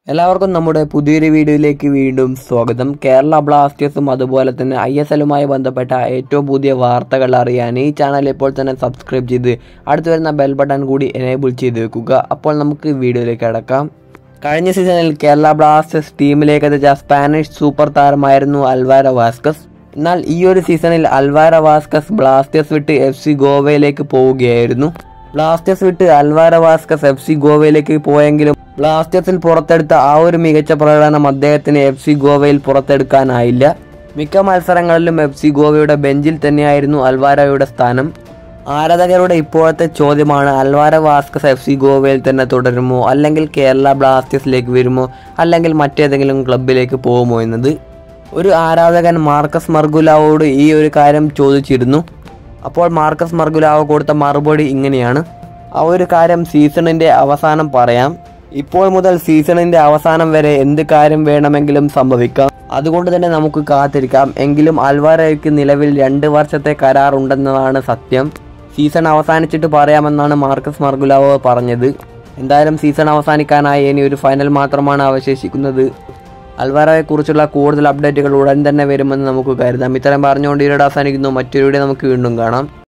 എല്ലാവർക്കും നമ്മുടെ പുതിയൊരു വീഡിയോയിലേക്ക് വീണ്ടും സ്വാഗതം കേരള ബ്ലാസ്റ്റേഴ്സും അതുപോലെ തന്നെ ഐ എസ് എല്ലുമായി ബന്ധപ്പെട്ട ഏറ്റവും പുതിയ വാർത്തകൾ അറിയാൻ ഈ ചാനൽ ഇപ്പോൾ തന്നെ സബ്സ്ക്രൈബ് ചെയ്ത് അടുത്ത് വരുന്ന ബെൽ ബട്ടൺ കൂടി എനേബിൾ ചെയ്ത് വെക്കുക അപ്പോൾ നമുക്ക് വീഡിയോയിലേക്ക് അടക്കാം കഴിഞ്ഞ സീസണിൽ കേരള ബ്ലാസ്റ്റേഴ്സ് ടീമിലേക്ക് എത്തിച്ച സ്പാനിഷ് സൂപ്പർ താരമായിരുന്നു അൽവാര വാസ്കസ് എന്നാൽ ഈ ഒരു സീസണിൽ അൽവാര വാസ്കസ് ബ്ലാസ്റ്റേഴ്സ് വിട്ട് എഫ് സി ഗോവയിലേക്ക് പോവുകയായിരുന്നു ബ്ലാസ്റ്റേഴ്സ് വിട്ട് അൽവാര വാസ്കസ് എഫ് സി ഗോവയിലേക്ക് പോയെങ്കിലും ബ്ലാസ്റ്റേഴ്സിൽ പുറത്തെടുത്ത ആ ഒരു മികച്ച പ്രകടനം അദ്ദേഹത്തിന് എഫ് സി ഗോവയിൽ പുറത്തെടുക്കാനായില്ല മിക്ക മത്സരങ്ങളിലും എഫ് സി ഗോവയുടെ ബെഞ്ചിൽ തന്നെയായിരുന്നു അൽവാരയുടെ സ്ഥാനം ആരാധകരുടെ ഇപ്പോഴത്തെ ചോദ്യമാണ് അൽവാര വാസ്കസ് എഫ് സി ഗോവയിൽ തന്നെ തുടരുമോ അല്ലെങ്കിൽ കേരള ബ്ലാസ്റ്റേഴ്സിലേക്ക് വരുമോ അല്ലെങ്കിൽ മറ്റേതെങ്കിലും ക്ലബിലേക്ക് പോകുമോ എന്നത് ഒരു ആരാധകൻ മാർക്കസ് മർഗുലാവോട് ഈ ഒരു കാര്യം ചോദിച്ചിരുന്നു അപ്പോൾ മാർക്കസ് മർഗുലാവോ കൊടുത്ത മറുപടി ഇങ്ങനെയാണ് ആ ഒരു കാര്യം സീസണിൻ്റെ അവസാനം പറയാം ഇപ്പോൾ മുതൽ സീസണിൻ്റെ അവസാനം വരെ എന്ത് കാര്യം വേണമെങ്കിലും സംഭവിക്കാം അതുകൊണ്ട് തന്നെ നമുക്ക് കാത്തിരിക്കാം എങ്കിലും അൽവാരയ്ക്ക് നിലവിൽ രണ്ട് വർഷത്തെ കരാർ ഉണ്ടെന്നതാണ് സത്യം സീസൺ അവസാനിച്ചിട്ട് പറയാമെന്നാണ് മാർക്കസ് മർഗുലാവോ പറഞ്ഞത് എന്തായാലും സീസൺ അവസാനിക്കാനായി ഇനി ഒരു ഫൈനൽ മാത്രമാണ് അവശേഷിക്കുന്നത് അൽവാരയെക്കുറിച്ചുള്ള കൂടുതൽ അപ്ഡേറ്റുകൾ ഉടൻ തന്നെ വരുമെന്ന് നമുക്ക് കരുതാം ഇത്തരം പറഞ്ഞുകൊണ്ട് ഇവിടെ അവസാനിക്കുന്നു മറ്റൊരു വീഡിയോ നമുക്ക് വീണ്ടും കാണാം